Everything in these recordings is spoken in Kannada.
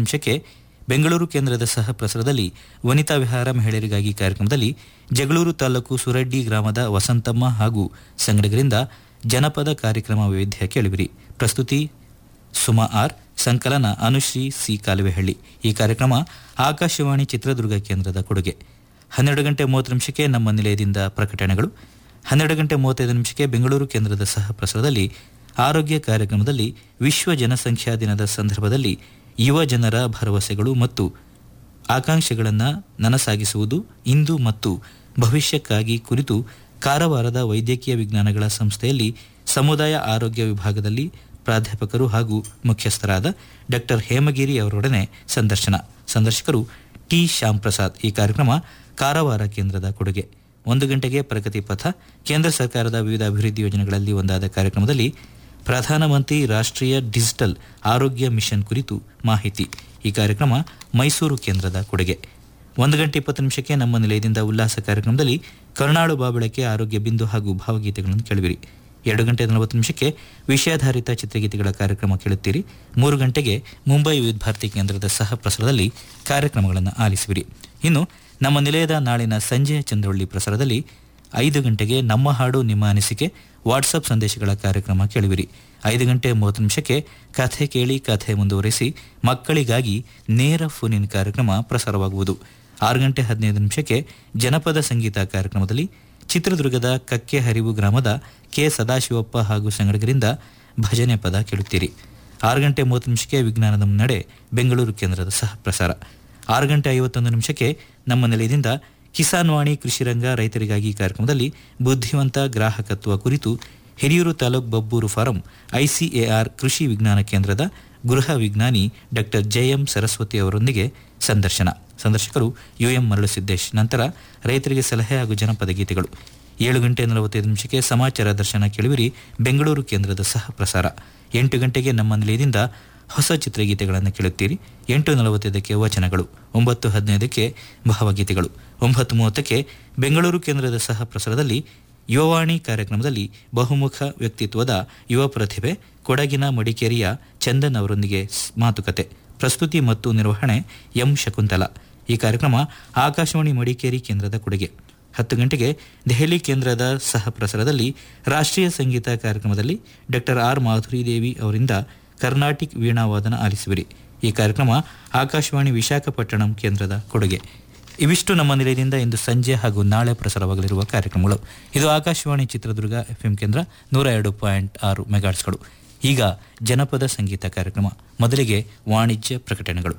ನಿಮಿಷಕ್ಕೆ ಬೆಂಗಳೂರು ಕೇಂದ್ರದ ಸಹ ಪ್ರಸಾರದಲ್ಲಿ ವನಿತಾ ವಿಹಾರ ಮಹಿಳೆಯರಿಗಾಗಿ ಕಾರ್ಯಕ್ರಮದಲ್ಲಿ ಜಗಳೂರು ತಾಲೂಕು ಸುರಡ್ಡಿ ಗ್ರಾಮದ ವಸಂತಮ್ಮ ಹಾಗೂ ಸಂಗಡಿಗರಿಂದ ಜನಪದ ಕಾರ್ಯಕ್ರಮ ವೈವಿಧ್ಯ ಕೇಳಿವಿರಿ ಪ್ರಸ್ತುತಿ ಸುಮಾ ಆರ್ ಸಂಕಲನ ಅನುಶ್ರೀ ಸಿ ಕಾಲುವೆಹಳ್ಳಿ ಈ ಕಾರ್ಯಕ್ರಮ ಆಕಾಶವಾಣಿ ಚಿತ್ರದುರ್ಗ ಕೇಂದ್ರದ ಕೊಡುಗೆ ಹನ್ನೆರಡು ಗಂಟೆ ಮೂವತ್ತು ನಿಮಿಷಕ್ಕೆ ನಮ್ಮ ನಿಲಯದಿಂದ ಪ್ರಕಟಣೆಗಳು ಹನ್ನೆರಡು ಗಂಟೆ ಮೂವತ್ತೈದು ನಿಮಿಷಕ್ಕೆ ಬೆಂಗಳೂರು ಕೇಂದ್ರದ ಸಹ ಪ್ರಸಾರದಲ್ಲಿ ಆರೋಗ್ಯ ಕಾರ್ಯಕ್ರಮದಲ್ಲಿ ವಿಶ್ವ ಜನಸಂಖ್ಯಾ ದಿನದ ಸಂದರ್ಭದಲ್ಲಿ ಯುವ ಜನರ ಭರವಸೆಗಳು ಮತ್ತು ಆಕಾಂಕ್ಷೆಗಳನ್ನು ನನಸಾಗಿಸುವುದು ಇಂದು ಮತ್ತು ಭವಿಷ್ಯಕ್ಕಾಗಿ ಕುರಿತು ಕಾರವಾರದ ವೈದ್ಯಕೀಯ ವಿಜ್ಞಾನಗಳ ಸಂಸ್ಥೆಯಲ್ಲಿ ಸಮುದಾಯ ಆರೋಗ್ಯ ವಿಭಾಗದಲ್ಲಿ ಪ್ರಾಧ್ಯಾಪಕರು ಹಾಗೂ ಮುಖ್ಯಸ್ಥರಾದ ಡಾಕ್ಟರ್ ಹೇಮಗಿರಿ ಅವರೊಡನೆ ಸಂದರ್ಶನ ಸಂದರ್ಶಕರು ಟಿ ಶ್ಯಾಮ್ ಪ್ರಸಾದ್ ಈ ಕಾರ್ಯಕ್ರಮ ಕಾರವಾರ ಕೇಂದ್ರದ ಕೊಡುಗೆ ಒಂದು ಗಂಟೆಗೆ ಪ್ರಗತಿ ಪಥ ಕೇಂದ್ರ ಸರ್ಕಾರದ ವಿವಿಧ ಅಭಿವೃದ್ಧಿ ಯೋಜನೆಗಳಲ್ಲಿ ಒಂದಾದ ಕಾರ್ಯಕ್ರಮದಲ್ಲಿ ಪ್ರಧಾನಮಂತ್ರಿ ರಾಷ್ಟ್ರೀಯ ಡಿಜಿಟಲ್ ಆರೋಗ್ಯ ಮಿಷನ್ ಕುರಿತು ಮಾಹಿತಿ ಈ ಕಾರ್ಯಕ್ರಮ ಮೈಸೂರು ಕೇಂದ್ರದ ಕೊಡುಗೆ ಒಂದು ಗಂಟೆ ಇಪ್ಪತ್ತು ನಿಮಿಷಕ್ಕೆ ನಮ್ಮ ನಿಲಯದಿಂದ ಉಲ್ಲಾಸ ಕಾರ್ಯಕ್ರಮದಲ್ಲಿ ಕರುಣಾಳು ಬಾಬಳಕೆ ಆರೋಗ್ಯ ಬಿಂದು ಹಾಗೂ ಭಾವಗೀತೆಗಳನ್ನು ಕೇಳುವಿರಿ ಎರಡು ಗಂಟೆ ನಲವತ್ತು ನಿಮಿಷಕ್ಕೆ ವಿಷಯಾಧಾರಿತ ಚಿತ್ರಗೀತೆಗಳ ಕಾರ್ಯಕ್ರಮ ಕೇಳುತ್ತೀರಿ ಮೂರು ಗಂಟೆಗೆ ಮುಂಬೈ ವಿವಿಧ ಭಾರತಿ ಕೇಂದ್ರದ ಸಹ ಪ್ರಸಾರದಲ್ಲಿ ಕಾರ್ಯಕ್ರಮಗಳನ್ನು ಆಲಿಸುವಿರಿ ಇನ್ನು ನಮ್ಮ ನಿಲಯದ ನಾಳಿನ ಸಂಜೆಯ ಚಂದ್ರವಳ್ಳಿ ಪ್ರಸಾರದಲ್ಲಿ ಐದು ಗಂಟೆಗೆ ನಮ್ಮ ಹಾಡು ನಿಮ್ಮ ಅನಿಸಿಕೆ ವಾಟ್ಸಪ್ ಸಂದೇಶಗಳ ಕಾರ್ಯಕ್ರಮ ಕೇಳುವಿರಿ ಐದು ಗಂಟೆ ಮೂವತ್ತು ನಿಮಿಷಕ್ಕೆ ಕಥೆ ಕೇಳಿ ಕಥೆ ಮುಂದುವರಿಸಿ ಮಕ್ಕಳಿಗಾಗಿ ನೇರ ಫೋನಿನ್ ಕಾರ್ಯಕ್ರಮ ಪ್ರಸಾರವಾಗುವುದು ಆರು ಗಂಟೆ ಹದಿನೈದು ನಿಮಿಷಕ್ಕೆ ಜನಪದ ಸಂಗೀತ ಕಾರ್ಯಕ್ರಮದಲ್ಲಿ ಚಿತ್ರದುರ್ಗದ ಕಕ್ಕೆ ಹರಿವು ಗ್ರಾಮದ ಕೆ ಸದಾಶಿವಪ್ಪ ಹಾಗೂ ಸಂಗಡಿಗರಿಂದ ಭಜನೆ ಪದ ಕೇಳುತ್ತೀರಿ ಆರು ಗಂಟೆ ಮೂವತ್ತು ನಿಮಿಷಕ್ಕೆ ವಿಜ್ಞಾನದ ಮುನ್ನಡೆ ಬೆಂಗಳೂರು ಕೇಂದ್ರದ ಸಹ ಪ್ರಸಾರ ಆರು ಗಂಟೆ ಐವತ್ತೊಂದು ನಿಮಿಷಕ್ಕೆ ನಮ್ಮ ನೆಲೆಯದಿಂದ ಕಿಸಾನ್ ವಾಣಿ ಕೃಷಿರಂಗ ರೈತರಿಗಾಗಿ ಕಾರ್ಯಕ್ರಮದಲ್ಲಿ ಬುದ್ಧಿವಂತ ಗ್ರಾಹಕತ್ವ ಕುರಿತು ಹಿರಿಯೂರು ತಾಲೂಕ್ ಬಬ್ಬೂರು ಫಾರಂ ಐಸಿಎಆರ್ ಕೃಷಿ ವಿಜ್ಞಾನ ಕೇಂದ್ರದ ಗೃಹ ವಿಜ್ಞಾನಿ ಡಾಕ್ಟರ್ ಜೆಎಂ ಸರಸ್ವತಿ ಅವರೊಂದಿಗೆ ಸಂದರ್ಶನ ಸಂದರ್ಶಕರು ಯುಎಂ ಮರಳುಸಿದ್ದೇಶ್ ನಂತರ ರೈತರಿಗೆ ಸಲಹೆ ಹಾಗೂ ಜನಪದ ಗೀತೆಗಳು ಏಳು ಗಂಟೆ ನಲವತ್ತೈದು ನಿಮಿಷಕ್ಕೆ ಸಮಾಚಾರ ದರ್ಶನ ಕೇಳುವಿರಿ ಬೆಂಗಳೂರು ಕೇಂದ್ರದ ಸಹ ಪ್ರಸಾರ ಎಂಟು ಗಂಟೆಗೆ ನಮ್ಮ ನಿಲಯದಿಂದ ಹೊಸ ಚಿತ್ರಗೀತೆಗಳನ್ನು ಕೇಳುತ್ತೀರಿ ಎಂಟು ನಲವತ್ತೈದಕ್ಕೆ ವಚನಗಳು ಒಂಬತ್ತು ಹದಿನೈದಕ್ಕೆ ಭಾವಗೀತೆಗಳು ಒಂಬತ್ತು ಮೂವತ್ತಕ್ಕೆ ಬೆಂಗಳೂರು ಕೇಂದ್ರದ ಸಹ ಪ್ರಸಾರದಲ್ಲಿ ಯುವವಾಣಿ ಕಾರ್ಯಕ್ರಮದಲ್ಲಿ ಬಹುಮುಖ ವ್ಯಕ್ತಿತ್ವದ ಯುವ ಪ್ರತಿಭೆ ಕೊಡಗಿನ ಮಡಿಕೇರಿಯ ಚಂದನ್ ಅವರೊಂದಿಗೆ ಸ್- ಮಾತುಕತೆ ಪ್ರಸ್ತುತಿ ಮತ್ತು ನಿರ್ವಹಣೆ ಎಂ ಶಕುಂತಲ ಈ ಕಾರ್ಯಕ್ರಮ ಆಕಾಶವಾಣಿ ಮಡಿಕೇರಿ ಕೇಂದ್ರದ ಕೊಡುಗೆ ಹತ್ತು ಗಂಟೆಗೆ ದೆಹಲಿ ಕೇಂದ್ರದ ಸಹ ಪ್ರಸಾರದಲ್ಲಿ ರಾಷ್ಟ್ರೀಯ ಸಂಗೀತ ಕಾರ್ಯಕ್ರಮದಲ್ಲಿ ಡಾಕ್ಟರ್ ಆರ್ ಮಾಧುರಿದೇವಿ ಅವರಿಂದ ಕರ್ನಾಟಿಕ್ ವೀಣಾವಾದನ ಆಲಿಸುವಿರಿ ಈ ಕಾರ್ಯಕ್ರಮ ಆಕಾಶವಾಣಿ ವಿಶಾಖಪಟ್ಟಣಂ ಕೇಂದ್ರದ ಕೊಡುಗೆ ಇವಿಷ್ಟು ನಮ್ಮ ನಿಲಯದಿಂದ ಇಂದು ಸಂಜೆ ಹಾಗೂ ನಾಳೆ ಪ್ರಸಾರವಾಗಲಿರುವ ಕಾರ್ಯಕ್ರಮಗಳು ಇದು ಆಕಾಶವಾಣಿ ಚಿತ್ರದುರ್ಗ ಎಫ್ಎಂ ಕೇಂದ್ರ ನೂರ ಎರಡು ಪಾಯಿಂಟ್ ಆರು ಮೆಗಾಟ್ಸ್ಗಳು ಈಗ ಜನಪದ ಸಂಗೀತ ಕಾರ್ಯಕ್ರಮ ಮೊದಲಿಗೆ ವಾಣಿಜ್ಯ ಪ್ರಕಟಣೆಗಳು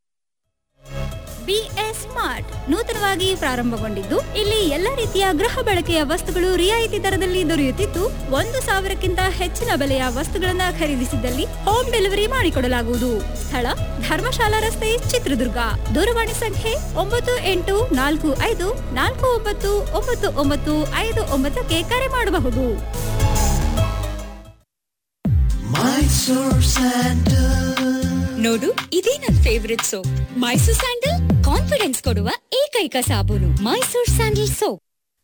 ಬಿಎಸ್ ಸ್ಮಾರ್ಟ್ ನೂತನವಾಗಿ ಪ್ರಾರಂಭಗೊಂಡಿದ್ದು ಇಲ್ಲಿ ಎಲ್ಲ ರೀತಿಯ ಗೃಹ ಬಳಕೆಯ ವಸ್ತುಗಳು ರಿಯಾಯಿತಿ ದರದಲ್ಲಿ ದೊರೆಯುತ್ತಿದ್ದು ಒಂದು ಸಾವಿರಕ್ಕಿಂತ ಹೆಚ್ಚಿನ ಬೆಲೆಯ ವಸ್ತುಗಳನ್ನ ಖರೀದಿಸಿದಲ್ಲಿ ಹೋಮ್ ಡೆಲಿವರಿ ಮಾಡಿಕೊಡಲಾಗುವುದು ಸ್ಥಳ ಧರ್ಮಶಾಲಾ ರಸ್ತೆ ಚಿತ್ರದುರ್ಗ ದೂರವಾಣಿ ಸಂಖ್ಯೆ ಒಂಬತ್ತು ಎಂಟು ನಾಲ್ಕು ಐದು ನಾಲ್ಕು ಒಂಬತ್ತು ಒಂಬತ್ತು ಒಂಬತ್ತು ಐದು ಒಂಬತ್ತಕ್ಕೆ ಕರೆ ಮಾಡಬಹುದು ನೋಡು ಇದೇ ನನ್ favourite soap Mysore sandal confidence ಕೊಡುವ ಏಕೈಕ ಸಾಬೂನು ಮೈಸೂರ್ ಸ್ಯಾಂಡಲ್ ಸೋಪ್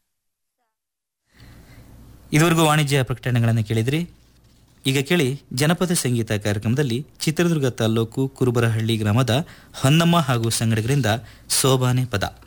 ಇದುವರೆಗೂ ವಾಣಿಜ್ಯ ಪ್ರಕಟಣೆಗಳನ್ನು ಕೇಳಿದ್ರಿ ಈಗ ಕೇಳಿ ಜನಪದ ಸಂಗೀತ ಕಾರ್ಯಕ್ರಮದಲ್ಲಿ ಚಿತ್ರದುರ್ಗ ತಾಲ್ಲೂಕು ಕುರುಬರಹಳ್ಳಿ ಗ್ರಾಮದ ಹೊನ್ನಮ್ಮ ಹಾಗೂ ಸಂಗಡಿಗರಿಂದ ಸೋಬಾನೆ ಪದ